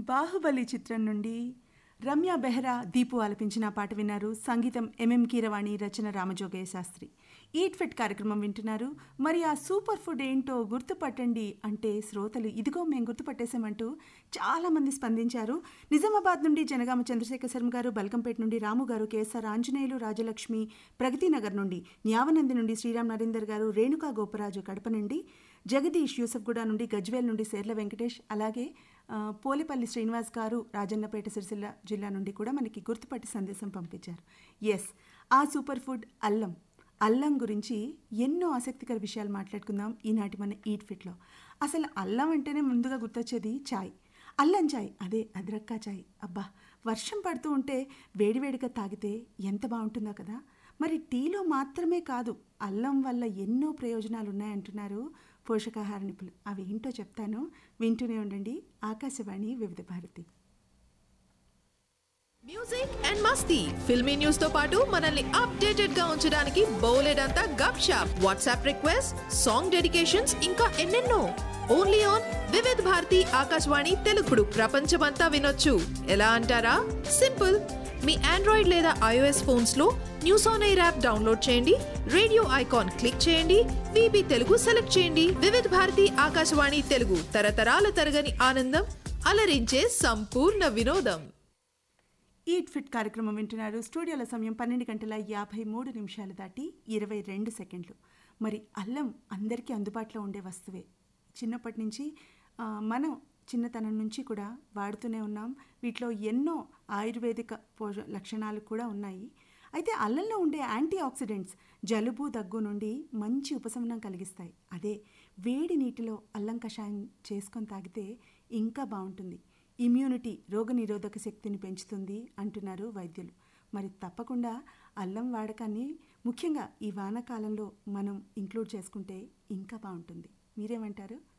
బాహుబలి చిత్రం నుండి రమ్య బెహ్రా దీపు ఆలపించిన పాట విన్నారు సంగీతం ఎంఎం కీరవాణి రచన రామజోగయ్య శాస్త్రి ఈట్ ఫిట్ కార్యక్రమం వింటున్నారు మరి ఆ సూపర్ ఫుడ్ ఏంటో గుర్తుపట్టండి అంటే శ్రోతలు ఇదిగో మేము గుర్తుపట్టేశామంటూ చాలామంది స్పందించారు నిజామాబాద్ నుండి జనగామ చంద్రశేఖర్ శర్మ గారు బల్కంపేట నుండి రాము గారు కేఎస్ఆర్ ఆంజనేయులు రాజలక్ష్మి ప్రగతి నగర్ నుండి న్యావనంది నుండి శ్రీరామ్ నరేందర్ గారు రేణుకా గోపరాజు కడప నుండి జగదీష్ యూసఫ్గూడ నుండి గజ్వేల్ నుండి సేర్ల వెంకటేష్ అలాగే ఆ, పోలేపల్లి శ్రీనివాస్ గారు రాజన్నపేట సిరిసిల్ల జిల్లా నుండి కూడా మనకి గుర్తుపట్టి సందేశం పంపించారు ఎస్ ఆ సూపర్ ఫుడ్ అల్లం అల్లం గురించి ఎన్నో ఆసక్తికర విషయాలు మాట్లాడుకుందాం ఈనాటి మన ఈట్ ఫిట్లో అసలు అల్లం అంటేనే ముందుగా గుర్తొచ్చేది చాయ్ అల్లం చాయ్ అదే అద్రక్కా చాయ్ అబ్బా వర్షం పడుతూ ఉంటే వేడివేడిగా తాగితే ఎంత బాగుంటుందో కదా మరి టీలో మాత్రమే కాదు అల్లం వల్ల ఎన్నో ప్రయోజనాలు ఉన్నాయంటున్నారు పోషకాహార నిపుణులు అవి ఏంటో చెప్తాను వింటూనే ఉండండి ఆకాశవాణి వివిధ భారతి మ్యూజిక్ అండ్ మస్తీ ఫిల్మీ న్యూస్ తో పాటు మనల్ని అప్డేటెడ్ గా ఉంచడానికి బౌలెడ్ అంతా Gup Shup WhatsApp request song dedications ఇంకా ఎన్నెన్నో ఓన్లీ ఆన్ వివిధ్ భారతి ఆకాశవాణి తెలుగుడు ప్రపంచమంతా వినొచ్చు ఎలా అంటారా సింపుల్ మీ ఆండ్రాయిడ్ లేదా ఐఓఎస్ ఫోన్స్ లో news on AIR app download చేయండి రేడియో ఐకాన్ క్లిక్ చేయండి విబి తెలుగు సెలెక్ట్ చేయండి వివిధ్ భారతి ఆకాశవాణి తెలుగు తరతరాల తరగని ఆనందం అలరించే సంపూర్ణ వినోదం ఈట్ ఫిట్ కార్యక్రమం వింటున్నారు స్టూడియోల సమయం పన్నెండు గంటల యాభై మూడు నిమిషాలు దాటి ఇరవై రెండు సెకండ్లు మరి అల్లం అందరికీ అందుబాటులో ఉండే వస్తువే చిన్నప్పటి నుంచి ఆ, మనం చిన్నతనం నుంచి కూడా వాడుతూనే ఉన్నాం వీటిలో ఎన్నో ఆయుర్వేదిక పోష లక్షణాలు కూడా ఉన్నాయి అయితే అల్లంలో ఉండే యాంటీ ఆక్సిడెంట్స్ జలుబు దగ్గు నుండి మంచి ఉపశమనం కలిగిస్తాయి అదే వేడి నీటిలో అల్లం కషాయం చేసుకొని తాగితే ఇంకా బాగుంటుంది ఇమ్యూనిటీ రోగనిరోధక శక్తిని పెంచుతుంది అంటున్నారు వైద్యులు మరి తప్పకుండా అల్లం వాడకాన్ని ముఖ్యంగా ఈ వానాకాలంలో మనం ఇంక్లూడ్ చేసుకుంటే ఇంకా బాగుంటుంది మీరేమంటారు